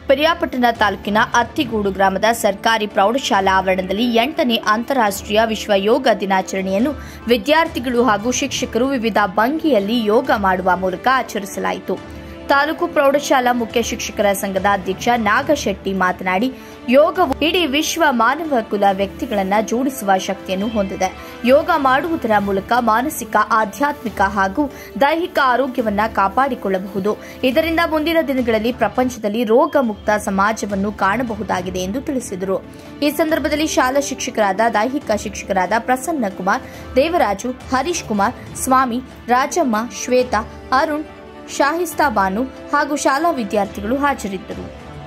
ಪಿರಿಯಾಪಟ್ಟಣ ತಾಲೂಕಿನ ಅತ್ತಿಗೂಡು ಗ್ರಾಮದ ಸರ್ಕಾರಿ ಪ್ರೌಢಶಾಲಾ ಆವರಣದಲ್ಲಿ ಎಂಟನೇ ಅಂತಾರಾಷ್ಟ್ರೀಯ ವಿಶ್ವ ಯೋಗ ದಿನಾಚರಣೆಯನ್ನು ವಿದ್ಯಾರ್ಥಿಗಳು ಹಾಗೂ ಶಿಕ್ಷಕರು ವಿವಿಧ ಭಂಗಿಯಲ್ಲಿ ಯೋಗ ಮಾಡುವ ಮೂಲಕ ಆಚರಿಸಲಾಯಿತು ತಾಲೂಕು ಪ್ರೌಢಶಾಲಾ ಮುಖ್ಯ ಶಿಕ್ಷಕರ ಸಂಘದ ಅಧ್ಯಕ್ಷ ನಾಗಶೆಟ್ಟಿ ಮಾತನಾಡಿ ಯೋಗವು ಇಡೀ ವಿಶ್ವ ಮಾನವ ಕುಲ ವ್ಯಕ್ತಿಗಳನ್ನ ಜೋಡಿಸುವ ಶಕ್ತಿಯನ್ನು ಹೊಂದಿದೆ ಯೋಗ ಮಾಡುವುದರ ಮೂಲಕ ಮಾನಸಿಕ ಆಧ್ಯಾತ್ಮಿಕ ಹಾಗೂ ದೈಹಿಕ ಆರೋಗ್ಯವನ್ನ ಕಾಪಾಡಿಕೊಳ್ಳಬಹುದು ಇದರಿಂದ ಮುಂದಿನ ದಿನಗಳಲ್ಲಿ ಪ್ರಪಂಚದಲ್ಲಿ ರೋಗ ಮುಕ್ತ ಸಮಾಜವನ್ನು ಕಾಣಬಹುದಾಗಿದೆ ಎಂದು ತಿಳಿಸಿದರು ಈ ಸಂದರ್ಭದಲ್ಲಿ ಶಾಲಾ ಶಿಕ್ಷಕರಾದ ದೈಹಿಕ ಶಿಕ್ಷಕರಾದ ಪ್ರಸನ್ನ ಕುಮಾರ್ ದೇವರಾಜು ಹರೀಶ್ ಕುಮಾರ್ ಸ್ವಾಮಿ ರಾಜಮ್ಮ ಶ್ವೇತಾ ಅರುಣ್ ಶಾಹಿಸ್ತಾ ಬಾನು ಹಾಗೂ ಶಾಲಾ ವಿದ್ಯಾರ್ಥಿಗಳು ಹಾಜರಿದ್ದರು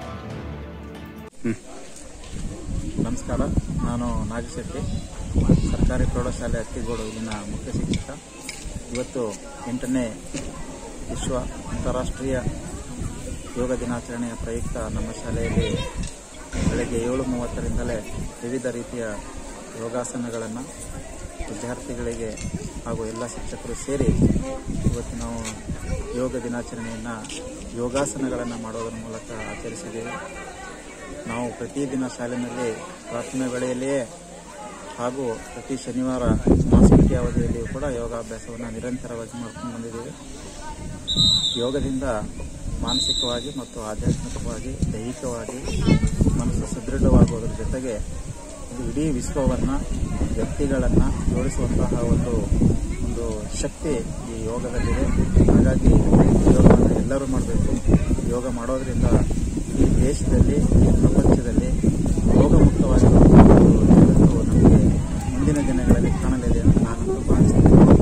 ನಮಸ್ಕಾರ ನಾನು ನಾಗಶೆಟ್ಟಿ ಸರ್ಕಾರಿ ಪ್ರೌಢಶಾಲೆ ಅತ್ತಿಗೋಡು ಇಲ್ಲಿನ ಮುಖ್ಯ ಶಿಕ್ಷಕ ಇವತ್ತು ಎಂಟನೇ ವಿಶ್ವ ಅಂತಾರಾಷ್ಟ್ರೀಯ ಯೋಗ ದಿನಾಚರಣೆಯ ಪ್ರಯುಕ್ತ ನಮ್ಮ ಶಾಲೆಯಲ್ಲಿ ಬೆಳಗ್ಗೆ ಏಳು ಮೂವತ್ತರಿಂದಲೇ ವಿವಿಧ ರೀತಿಯ ಯೋಗಾಸನಗಳನ್ನು ವಿದ್ಯಾರ್ಥಿಗಳಿಗೆ ಹಾಗೂ ಎಲ್ಲ ಶಿಕ್ಷಕರು ಸೇರಿ ಇವತ್ತು ನಾವು ಯೋಗ ದಿನಾಚರಣೆಯನ್ನು ಯೋಗಾಸನಗಳನ್ನು ಮಾಡೋದರ ಮೂಲಕ ಆಚರಿಸಿದ್ದೇವೆ ನಾವು ಪ್ರತಿದಿನ ಶಾಲೆಯಲ್ಲಿ ಪ್ರಾರ್ಥನೆ ವೇಳೆಯಲ್ಲಿಯೇ ಹಾಗೂ ಪ್ರತಿ ಶನಿವಾರ ಮಾಸಿಕ ಅವಧಿಯಲ್ಲಿಯೂ ಕೂಡ ಯೋಗಾಭ್ಯಾಸವನ್ನು ನಿರಂತರವಾಗಿ ಮಾಡ್ಕೊಂಡು ಬಂದಿದ್ದೇವೆ ಯೋಗದಿಂದ ಮಾನಸಿಕವಾಗಿ ಮತ್ತು ಆಧ್ಯಾತ್ಮಿಕವಾಗಿ ದೈಹಿಕವಾಗಿ ಮನಸ್ಸು ಸದೃಢವಾಗುವುದರ ಜೊತೆಗೆ ಇದು ಇಡೀ ವಿಶ್ವವನ್ನು ವ್ಯಕ್ತಿಗಳನ್ನು ಜೋಡಿಸುವಂತಹ ಒಂದು ಒಂದು ಶಕ್ತಿ ಈ ಯೋಗದಲ್ಲಿದೆ ಹಾಗಾಗಿ ಯೋಗವನ್ನು ಎಲ್ಲರೂ ಮಾಡಬೇಕು ಯೋಗ ಮಾಡೋದ್ರಿಂದ ಈ ದೇಶದಲ್ಲಿ ಈ ಪ್ರಪಂಚದಲ್ಲಿ ರೋಗಮುಕ್ತವಾಗಿರುವಂತಹ ಒಂದು ಜಗತ್ತು ನಮಗೆ ಮುಂದಿನ ದಿನಗಳಲ್ಲಿ ಕಾಣಲಿದೆ ಅಂತ ನಾನಂತೂ ಭಾವಿಸ್ತೇನೆ